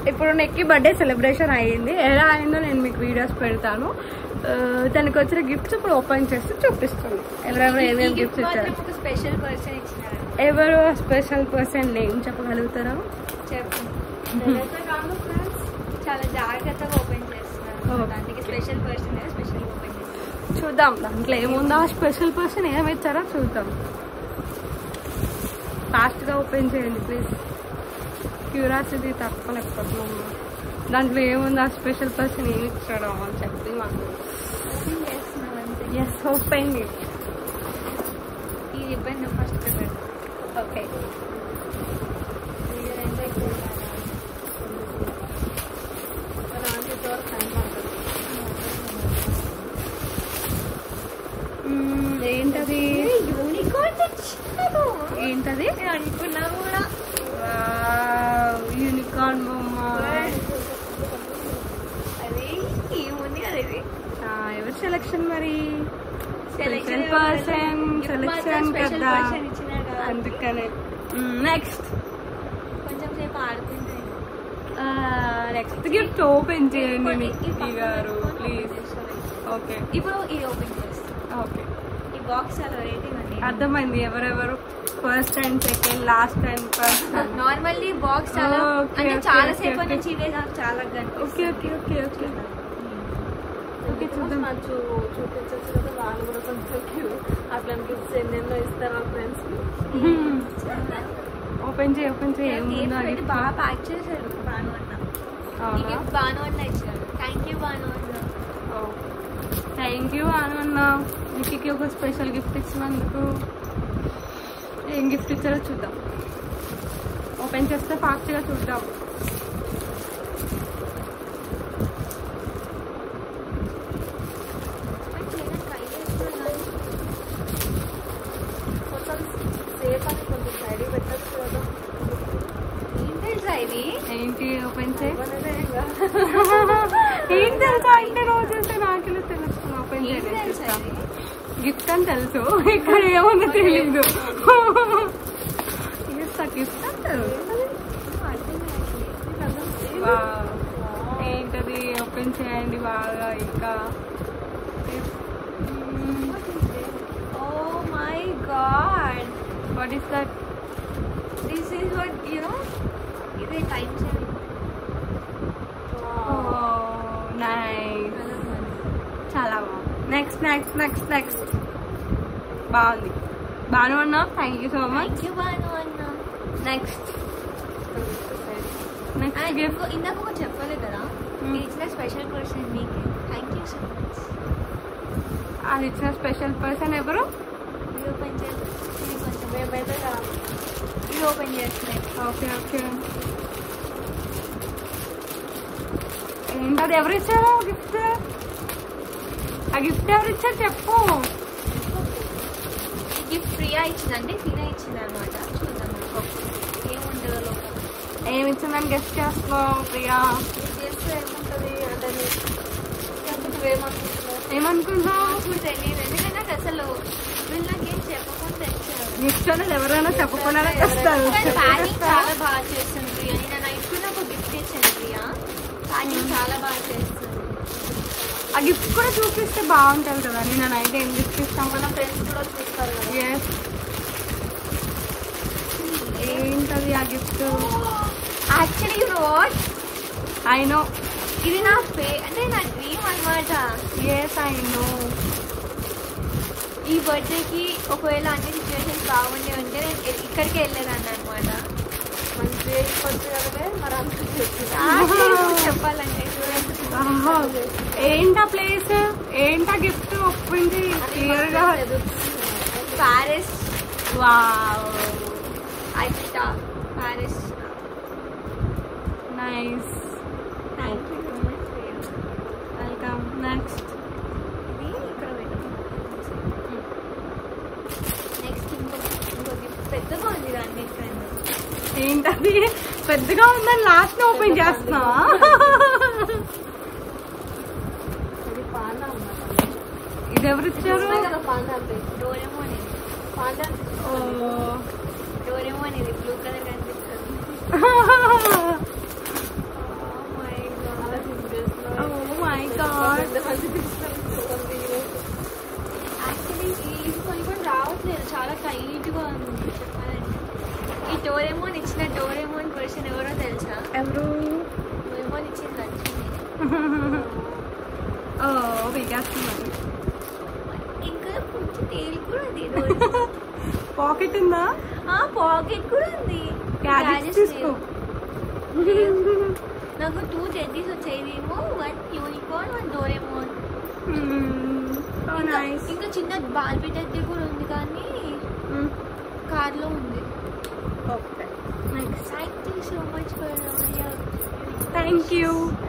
ఇప్పుడు నెక్కి birthday celebration అయ్యింది ఎలా అయిందో నేను మీకు వీడియోస్ పెడతాను ఆ, తనకు వచ్చిన గిఫ్ట్స్ ఇప్పుడు ఓపెన్ చేసి చూపిస్తాను ఎవరెవరు ఏమేమి గిఫ్ట్స్ ఇచ్చారు ఒక స్పెషల్ పర్సన్ ఇచ్చినారు ఎవరు స్పెషల్ పర్సన్ నేమ్ చెప్పగలుగుతారా చెప్పు తర్వాత రాము friends చాలా జాగ్రత్తగా ఓపెన్ చేస్తున్నారు Okay. దానికి స్పెషల్ పర్సన్ స్పెషల్ ఓపెన్ చేస్తున్నారు చూద్దాం దాంట్లో ఏముందో ఆ స్పెషల్ పర్సన్ ఏమి ఇచ్చారో చూద్దాం ఫాస్ట్గా ఓపెన్ చేయండి ప్లీజ్ క్యూరాసిటీ తక్కువ లేకపోతే దాంట్లో ఏముందో ఆ స్పెషల్ పర్సన్ ఏమి ఇచ్చాడో అని చెప్పి మాకు ఓపెన్ చేస్తున్నాం అంతే ఎస్ ఓపెన్ ఈ రిబ్బన్ ఫస్ట్ పెట్టు ఓకే ఇది రెండు ఎక్కువ ఏంటది యూనికార్న్ తెచ్చారు ఏంటది నేను అనుకున్నాను కూడా యూనికార్న్ బొమ్మ అది ఏముంది కదా ఇది ఆ, ఎవరి సెలక్షన్ మరి Selection స్పెషల్ పర్సన్ ఇప్పుడు మాత్రం సెలక్షన్ special కదా person ఇచ్చినారు కదా. అందుకనే నెక్స్ట్ కొంచెం సేపు ఆడుకుంటాయి నెక్స్ట్ గిఫ్ట్ ఓపెన్ చేయండి నిక్కీ గారు ప్లీజ్ ఓకే ఇప్పుడు ఇది ఓపెన్ చేస్తాం ఓకే ఈ బాక్స్ చాలా రేటింగ్ అండి అర్థమైంది ఎవరెవరు first and second last and first normally box చాలా Okay, అంటే okay, చాలా okay, సేపు okay. నుంచి ఇదే నాకు చాలా okay okay okay okay okay చూద్దాం మంచు చూపించచ్చు కదా వాళ్ళు కూడా కొంచెం cute. అట్లా గిఫ్ట్స్ ఎన్నెన్నో ఇస్తారు ఫ్రెండ్స్ ఓపెన్ చేయి ఓపెన్ చేయి ఏముందో అది బాగా ప్యాక్ చేశారు బాను అన్న ఈ గిఫ్ట్ బాను అన్న ఇచ్చారు థ్యాంక్ యూ బాను అన్న థ్యాంక్ యూ అన్న నిక్కి ఒక స్పెషల్ గిఫ్ట్ ఇచ్చినందుకు ఏం గిఫ్ట్ ఇచ్చారో చూద్దాం ఓపెన్ చేస్తే ఫాస్ట్గా చూద్దాం ట్రై చేస్తున్నాను కొంచెం సేఫ్ అని కొంచెం సైడ్ పెట్టచ్చు కదా ఏం తెలుసా ఇది ఏంటి ఓపెన్ చేయి ఇవ్వలేదే ఇంకా. ఏం తెలుసా అంటే రోజు చూస్తే నాకెలా తెలుస్తుంది ఓపెన్ ఏం తెలుసా చేయాలి ఇది గిఫ్ట్ అని తెలుసు ఇక్కడ ఏముందో తెలీదు గిఫ్ట్ అంటారు అర్థం కావట్లేదు. వావ్. ఏంటది ఓపెన్ చేయండి బాగా ఇంకా Oh my god. What is that This is what, you know, ఇది టైం సేవింగ్ నైస్ చాలా బాగుంది నెక్స్ట్ నెక్స్ట్ నెక్స్ట్ నెక్స్ట్ బాగుంది బాను అన్నా thank you so much thank you Banu అన్న నెక్స్ట్ అండ్ నెక్స్ట్ గిఫ్ట్ ఇంకో ఇందాక ఒకటి చెప్పలేదు కదా Hmm. ఇది ఇచ్చిన స్పెషల్ పర్సన్ మీకే థ్యాంక్ యూ సో మచ్ అది ఇచ్చిన స్పెషల్ పర్సన్ ఎవరు ఇది ఓపెన్ చేసి ఇది కొంచెం మేమైతే రా- ఇది ఓపెన్ చేస్తున్నాయి ఓకే ఓకే ఏంటది ఎవరు ఇచ్చారు గిఫ్ట్ ఆ గిఫ్ట్ ఎవరు ఇచ్చారు చెప్పు ఈ గిఫ్ట్ ప్రియా ఇచ్చిందండి ఫినా ఇచ్చింది అనమాట చూద్దాం ఏముంటుందో లోపల ఏమి ఇచ్చిందని గెస్ట్ చేస్తున్నావు ప్రియా ఇది చేస్తే ఏముంటది అంటే నీ- ఏమనుకుంటున్నావు ఏమనుకుంటున్నావు నాకు తెలియదు ఎందుకంటే నాకు అసలు వీళ్ళు నాకేం చెప్పకుండా తెచ్చారు గిఫ్ట్ అనేది ఎవరైనా చెప్పకుండా తెస్తారు కానీ ప్యాకింగ్ చాలా బాగా చేస్తుంది ప్రియా నేను నైట్ కూడా ఒక గిఫ్ట్ ఇచ్చాను ప్రియా ప్యాకింగ్ చాలా బాగా చేస్తుంది ఆ గిఫ్ట్ కూడా చూపిస్తే బాగుంటుంది కదా నేను నైట్ ఏం గిఫ్ట్ ఇస్తాం మన ఫ్రెండ్స్ కూడా చూస్తారు కదా ఎస్ ఏంటది ఆ gift actually you know what I know ఇది నా ఫే అంటే నా డ్రీమ్ అన్నమాట ఎస్ ఐ నో ఈ బర్త్డేకి ఒకవేళ అన్ని సిచ్యువేషన్స్ బాగుండే ఉంటే నేను ఇ- ఇక్కడికి వెళ్ళేదాన్ని అనమాట మంచి వచ్చి కదా మరి అంత చెప్పాలంటే చూడండి ఏంటా ప్లేస్ ఏంటా గిఫ్ట్ ఒప్పించి క్లియర్ గా Paris wow Eiffel Paris nice thank you welcome next ఇది ఇక్కడ నెక్స్ట్ ఇంకో ఇంకో గిఫ్ట్ పెద్దగా ఉంది దాన్ని ఫ్రెండ్ ఏంటది పెద్దగా ఉందని లాస్ట్ ఓపెన్ చేస్తున్నా ఇది పాండా అన్నమాట ఇది ఎవరు ఇచ్చారు చూసినా కదా పాండా అంటే డోరెమోన్ ఇది పాండా ఓ. డోరెమోన్ ఇది బ్లూ కలర్ కనిపిస్తుంది డోరేమోన్ ఇచ్చిన డోరేమోన్ పర్సన్ ఎవరో తెలుసా ఎవరు డోరేమోన్ ఇచ్చింది నచ్చింది ఓ పీకేస్తున్నారు ఇంకా కొంచెం తేలి కూడా ఉంది డోరేమోన్. పాకెట్ ఉందా ఆ పాకెట్ కూడా ఉంది గ్యాజెట్స్ Gadgets తీసుకో లేవు. నాకు టూ టెడ్డీస్ వచ్చేదేమో one unicorn one Doraemon so ఇంకా- నైస్ ఇంకా చిన్న బాల్బీ టెడ్డీ కూడా ఉంది కానీ కార్లో ఉంది okay thank you so much for thank you